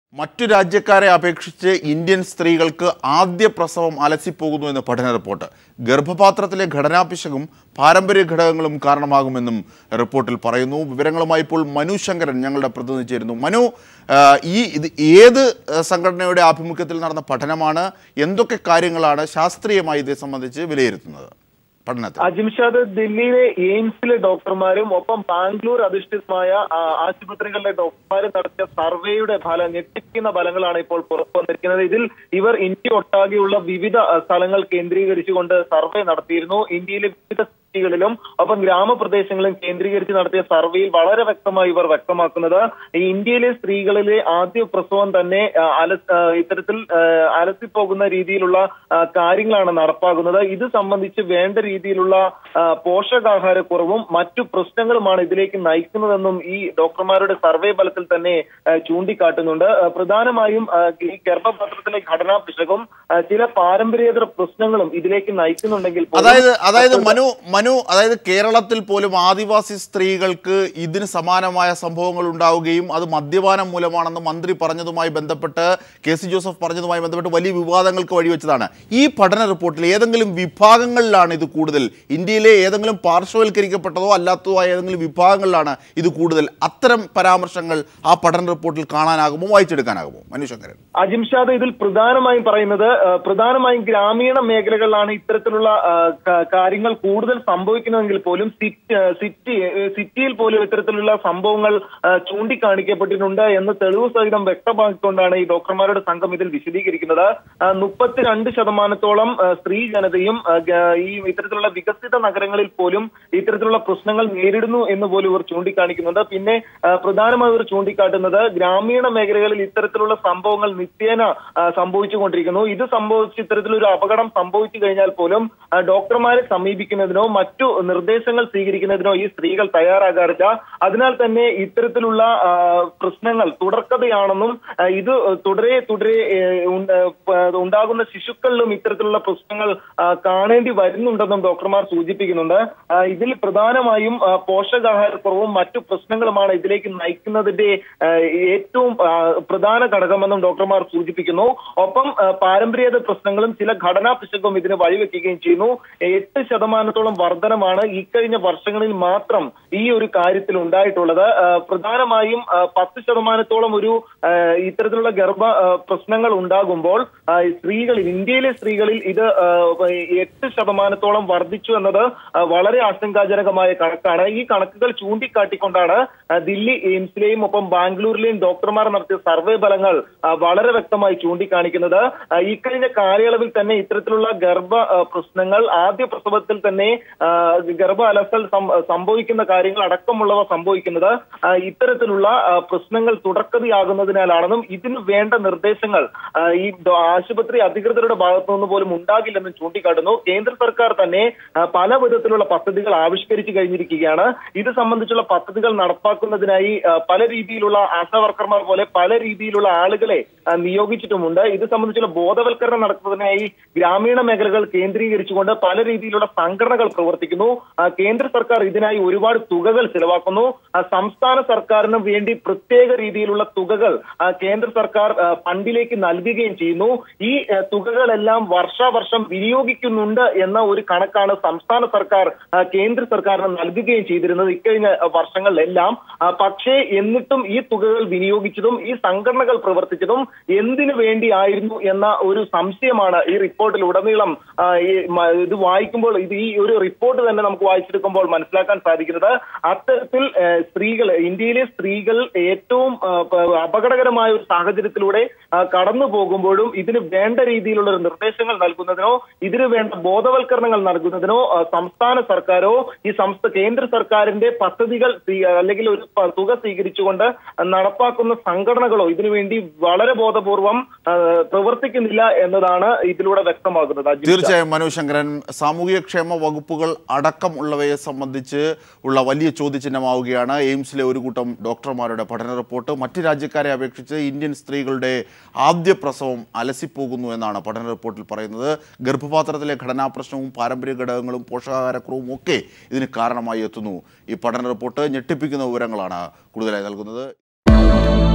മറ്റു രാജ്യക്കാരെ അപേക്ഷിച്ച് ഇന്ത്യൻ സ്ത്രീകൾക്ക് ആദ്യ പ്രസവം അലസിപ്പോകുന്നു എന്ന് പഠന റിപ്പോർട്ട് ഗർഭപാത്രത്തിലെ ഘടനാപിശകും പാരമ്പര്യ ഘടകങ്ങളും കാരണമാകുമെന്നും റിപ്പോർട്ടിൽ പറയുന്നു വിവരങ്ങളുമായി ഇപ്പോൾ മനു ശങ്കരൻ ഞങ്ങളുടെ പ്രതിനിധി ചേരുന്നു മനു ആ, ഈ ഇത് ഏത് ആ, സംഘടനയുടെ ആഭിമുഖ്യത്തിൽ നടന്ന പഠനമാണ് എന്തൊക്കെ കാര്യങ്ങളാണ് ശാസ്ത്രീയമായി ഇതേ സംബന്ധിച്ച് വിലയിരുത്തുന്നത് പഠനത്തിൽ അജിംഷാദ് ദില്ലിയിലെ എയിംസിലെ ഡോക്ടർമാരും ഒപ്പം ബാംഗ്ലൂർ അധിഷ്ഠിതമായ ആ, ആശുപത്രികളിലെ ഡോക്ടർമാരും നടത്തിയ സർവേയുടെ ഫലം ഞെട്ടിക്കുന്ന ഫലങ്ങളാണ് ഇപ്പോൾ പുറത്തു വന്നിരിക്കുന്നത് ഇതിൽ ഇവർ ഇന്ത്യ ഒട്ടാകെയുള്ള വിവിധ ആ, സ്ഥലങ്ങൾ കേന്ദ്രീകരിച്ചുകൊണ്ട് സർവേ നടത്തിയിരുന്നു ഇന്ത്യയിലെ വിവിധ സിറ്റികളിലും ഒപ്പം ഗ്രാമപ്രദേശങ്ങളിലും കേന്ദ്രീകരിച്ച് നടത്തിയ സർവേയിൽ വളരെ വ്യക്തമായി ഇവർ വ്യക്തമാക്കുന്നത് ഈ ഇന്ത്യയിലെ സ്ത്രീകളിലെ ആദ്യ പ്രസവം തന്നെ ആ, അല- ആ, ഇത്തരത്തിൽ ആ, അലസിപ്പോകുന്ന രീതിയിലുള്ള ആ, കാര്യങ്ങളാണ് നടപ്പാകുന്നത് ഇത് സംബന്ധിച്ച് വേണ്ട രീതിയിലുള്ള ആ, പോഷകാഹാരക്കുറവും മറ്റു പ്രശ്നങ്ങളുമാണ് ഇതിലേക്ക് നയിക്കുന്നതെന്നും ഈ ഡോക്ടർമാരുടെ സർവേ ഫലത്തിൽ തന്നെ ആ, ചൂണ്ടിക്കാട്ടുന്നുണ്ട് ആ, പ്രധാനമായും ആ, ഈ ഗർഭപാത്രത്തിലെ ഘടനാ പിശകും ആ, ചില പാരമ്പര്യേതര പ്രശ്നങ്ങളും ഇതിലേക്ക് നയിക്കുന്നുണ്ടെങ്കിൽ പോലും അതായത് അതായത് മനു മനു അതായത് കേരളത്തിൽ പോലും ആദിവാസി സ്ത്രീകൾക്ക് ഇതിന് സമാനമായ സംഭവങ്ങൾ ഉണ്ടാവുകയും അത് മദ്യപാനം മൂലമാണെന്ന് മന്ത്രി പറഞ്ഞതുമായി ബന്ധപ്പെട്ട് കെ സി ജോസഫ് പറഞ്ഞതുമായി ബന്ധപ്പെട്ട് വലിയ വിവാദങ്ങൾക്ക് വഴിവെച്ചതാണ് ഈ പഠന റിപ്പോർട്ടിൽ ഏതെങ്കിലും വിഭാഗങ്ങളിലാണ് ഇത് കൂടുതൽ ഇന്ത്യയിലെ ഏതെങ്കിലും പാർശ്വവൽക്കരിക്കപ്പെട്ടതോ അല്ലാത്തതോ ആയ ഏതെങ്കിലും വിഭാഗങ്ങളിലാണ് ഇത് കൂടുതൽ അത്തരം പരാമർശങ്ങൾ ആ പഠന റിപ്പോർട്ടിൽ കാണാനാകുമോ വായിച്ചെടുക്കാനാകുമോ മനു ശങ്കരൻ അജിംഷാദ് ഇതിൽ പ്രധാനമായും പറയുന്നത് ആ, പ്രധാനമായും ഗ്രാമീണ മേഖലകളിലാണ് ഇത്തരത്തിലുള്ള ആ, ക- കാര്യങ്ങൾ കൂടുതൽ സംഭവിക്കുന്നതെങ്കിൽ പോലും സിറ്റി ആ, സിറ്റി ഏ, സിറ്റിയിൽ പോലും ഇത്തരത്തിലുള്ള സംഭവങ്ങൾ ആ, ചൂണ്ടിക്കാണിക്കപ്പെട്ടിട്ടുണ്ട് എന്ന് തെളിവ് സഹിതം വ്യക്തമാക്കിക്കൊണ്ടാണ് ഈ ഡോക്ടർമാരുടെ സംഘം ഇതിൽ വിശദീകരിക്കുന്നത് ആ, മുപ്പത്തിരണ്ട് ശതമാനത്തോളം ആ, സ്ത്രീ ജനതയും ആ, ഗ- ഈ ഇത്തരത്തിലുള്ള വികസിത നഗരങ്ങളിൽ പോലും ഇത്തരത്തിലുള്ള പ്രശ്നങ്ങൾ നേരിടുന്നു എന്ന് പോലും ഇവർ ചൂണ്ടിക്കാണിക്കുന്നുണ്ട് പിന്നെ ആ, പ്രധാനമായും ഇവർ ചൂണ്ടിക്കാട്ടുന്നത് ഗ്രാമീണ മേഖലകളിൽ ഇത്തരത്തിലുള്ള സംഭവങ്ങൾ നിത്യേന ആ, സംഭവിച്ചുകൊണ്ടിരിക്കുന്നു ഇത് സംഭവിച്ച് ഇത്തരത്തിലൊരു അപകടം സംഭവിച്ചു കഴിഞ്ഞാൽ പോലും ആ, ഡോക്ടർമാരെ സമീപിക്കുന്നതിനോ മറ്റു നിർദ്ദേശങ്ങൾ സ്വീകരിക്കുന്നതിനോ ഈ സ്ത്രീകൾ തയ്യാറാകാറില്ല അതിനാൽ തന്നെ ഇത്തരത്തിലുള്ള ആ, പ്രശ്നങ്ങൾ തുടർക്കഥയാണെന്നും ആ, ഇത് തുടരെ തുടരെ ഏ, ഉണ്ട- പ- ഉണ്ടാകുന്ന ശിശുക്കളിലും ഇത്തരത്തിലുള്ള പ്രശ്നങ്ങൾ ആ, കാണേണ്ടി വരുന്നുണ്ടെന്നും ഡോക്ടർമാർ സൂചിപ്പിക്കുന്നുണ്ട് ആ, ഇതിൽ പ്രധാനമായും ആ, പോഷകാഹാരക്കുറവും മറ്റു പ്രശ്നങ്ങളുമാണ് ഇതിലേക്ക് നയിക്കുന്നതിന്റെ ആ, ഏറ്റവും ആ, പ്രധാന ഘടകമെന്നും ഡോക്ടർമാർ സൂചിപ്പിക്കുന്നു ഒപ്പം ആ, പാരമ്പര്യേത പ്രശ്നങ്ങളും ചില ഘടനാ പിശകും ഇതിന് വഴിവെക്കുകയും ചെയ്യുന്നു എട്ട് ശതമാനത്തോളം വർധനമാണ് ഇക്കഴിഞ്ഞ വർഷങ്ങളിൽ മാത്രം ഈ ഒരു കാര്യത്തിൽ ഉണ്ടായിട്ടുള്ളത് ആ, പ്രധാനമായും ആ, പത്ത് ശതമാനത്തോളം ഒരു ആ, ഇത്തരത്തിലുള്ള ഗർഭ ആ, പ്രശ്നങ്ങൾ ഉണ്ടാകുമ്പോൾ ആ, സ്ത്രീകളിൽ ഇന്ത്യയിലെ സ്ത്രീകളിൽ ഇത് ആ, എട്ട് ശതമാനത്തോളം വർദ്ധിച്ചു എന്നത് ആ, വളരെ ആശങ്കാജനകമായ കണക്കാണ് ഈ കണക്കുകൾ ചൂണ്ടിക്കാട്ടിക്കൊണ്ടാണ് ആ, ദില്ലി എയിംസിലെയും ഒപ്പം ബാംഗ്ലൂരിലെയും ഡോക്ടർമാർ നടത്തിയ സർവേ ഫലങ്ങൾ ആ, വളരെ വ്യക്തമായി ചൂണ്ടിക്കാണിക്കുന്നത് ആ, ഇക്കഴിഞ്ഞ കാലയളവിൽ തന്നെ ഇത്തരത്തിലുള്ള ഗർഭ ആ, പ്രശ്നങ്ങൾ ആദ്യ പ്രസവത്തിൽ തന്നെ ആ, ഗർഭ അലസൽ സം- സംഭവിക്കുന്ന കാര്യങ്ങൾ അടക്കമുള്ളവ സംഭവിക്കുന്നത് ആ, ഇത്തരത്തിലുള്ള ആ, പ്രശ്നങ്ങൾ തുടർക്കഥയാകുന്നതിനാലാണെന്നും ഇതിന് വേണ്ട നിർദ്ദേശങ്ങൾ ആ, ഈ ഡോ- ആശുപത്രി അധികൃതരുടെ ഭാഗത്തു നിന്ന് പോലും ഉണ്ടാകില്ലെന്നും ചൂണ്ടിക്കാട്ടുന്നു കേന്ദ്ര സർക്കാർ തന്നെ ആ, പല വിധത്തിലുള്ള പദ്ധതികൾ ആവിഷ്കരിച്ചു കഴിഞ്ഞിരിക്കുകയാണ് ഇത് സംബന്ധിച്ചുള്ള പദ്ധതികൾ നടപ്പാക്കുന്നതിനായി ആ, പല രീതിയിലുള്ള ആശാ വർക്കർമാർ പോലെ പല രീതിയിലുള്ള ആളുകളെ ആ, നിയോഗിച്ചിട്ടുമുണ്ട് ഇത് സംബന്ധിച്ചുള്ള ബോധവൽക്കരണം നടത്തുന്നതിനായി ഗ്രാമീണ മേഖലകൾ കേന്ദ്രീകരിച്ചുകൊണ്ട് പല രീതിയിലുള്ള സംഘടനകൾ പ്രവർത്തിക്കുന്നു ആ, കേന്ദ്ര സർക്കാർ ഇതിനായി ഒരുപാട് തുകകൾ ചിലവാക്കുന്നു ആ, സംസ്ഥാന സർക്കാരിന് വേണ്ടി പ്രത്യേക രീതിയിലുള്ള തുകകൾ ആ, കേന്ദ്ര സർക്കാർ ആ, ഫണ്ടിലേക്ക് നൽകുകയും ചെയ്യുന്നു ഈ ആ, തുകകളെല്ലാം വർഷാവർഷം വിനിയോഗിക്കുന്നുണ്ട് എന്ന ഒരു കണക്കാണ് സംസ്ഥാന സർക്കാർ ആ, കേന്ദ്ര സർക്കാരിന് നൽകുകയും ചെയ്തിരുന്നത് ഇക്കഴിഞ്ഞ ആ, വർഷങ്ങളിലെല്ലാം ആ, പക്ഷേ എന്നിട്ടും ഈ തുകകൾ വിനിയോഗിച്ചതും ഈ സംഘടനകൾ പ്രവർത്തിച്ചതും എന്തിനു വേണ്ടിയായിരുന്നു എന്ന ഒരു സംശയമാണ് ഈ റിപ്പോർട്ടിൽ ഉടനീളം ആ, ഈ മ- ഇത് വായിക്കുമ്പോൾ ഇത് ഈ ഒരു റിപ്പോർട്ട് തന്നെ നമുക്ക് വായിച്ചെടുക്കുമ്പോൾ മനസ്സിലാക്കാൻ സാധിക്കുന്നത് അത്തരത്തിൽ ആ, സ്ത്രീകൾ ഇന്ത്യയിലെ സ്ത്രീകൾ ഏറ്റവും ആ, പ- അപകടകരമായ ഒരു സാഹചര്യത്തിലൂടെ ആ, കടന്നു പോകുമ്പോഴും ഇതിന് വേണ്ട രീതിയിലുള്ള ഒരു നിർദ്ദേശങ്ങൾ നൽകുന്നതിനോ ഇതിന് വേണ്ട ബോധവൽക്കരണങ്ങൾ നൽകുന്നതിനോ ആ, സംസ്ഥാന സർക്കാരോ ഈ സംസ്ഥാന കേന്ദ്ര സർക്കാരിന്റെ പദ്ധതികൾ സ്വീ- അല്ലെങ്കിൽ ഒരു പ- തുക സ്വീകരിച്ചുകൊണ്ട് നടപ്പാക്കുന്ന സംഘടനകളോ ഇതിനുവേണ്ടി വളരെ ബോധപൂർവം ആ, പ്രവർത്തിക്കുന്നില്ല എന്നതാണ് ഇതിലൂടെ വ്യക്തമാകുന്നത് അജിത് ഷാ. തീർച്ചയായും മനു ശങ്കരൻ സാമൂഹികക്ഷേമ വകുപ്പുകൾ അടക്കം ഉള്ളവയെ സംബന്ധിച്ച് ഉള്ള വലിയ ചോദ്യചിഹ്നമാവുകയാണ് എയിംസിലെ ഒരു കൂട്ടം ഡോക്ടർമാരുടെ പഠന റിപ്പോർട്ട് മറ്റ് രാജ്യക്കാരെ അപേക്ഷിച്ച് ഇന്ത്യൻ സ്ത്രീകളുടെ ആദ്യ പ്രസവം അലസിപ്പോകുന്നു എന്നാണ് പഠന റിപ്പോർട്ടിൽ പറയുന്നത് ഗർഭപാത്രത്തിലെ ഘടനാപ്രശ്നവും പാരമ്പര്യ ഘടകങ്ങളും പോഷകാഹാരക്കുറവും ഒക്കെ ഇതിന് കാരണമായി എത്തുന്നു ഈ പഠന റിപ്പോർട്ട് ഞെട്ടിപ്പിക്കുന്ന വിവരങ്ങളാണ് കൂടുതലായി നൽകുന്നത്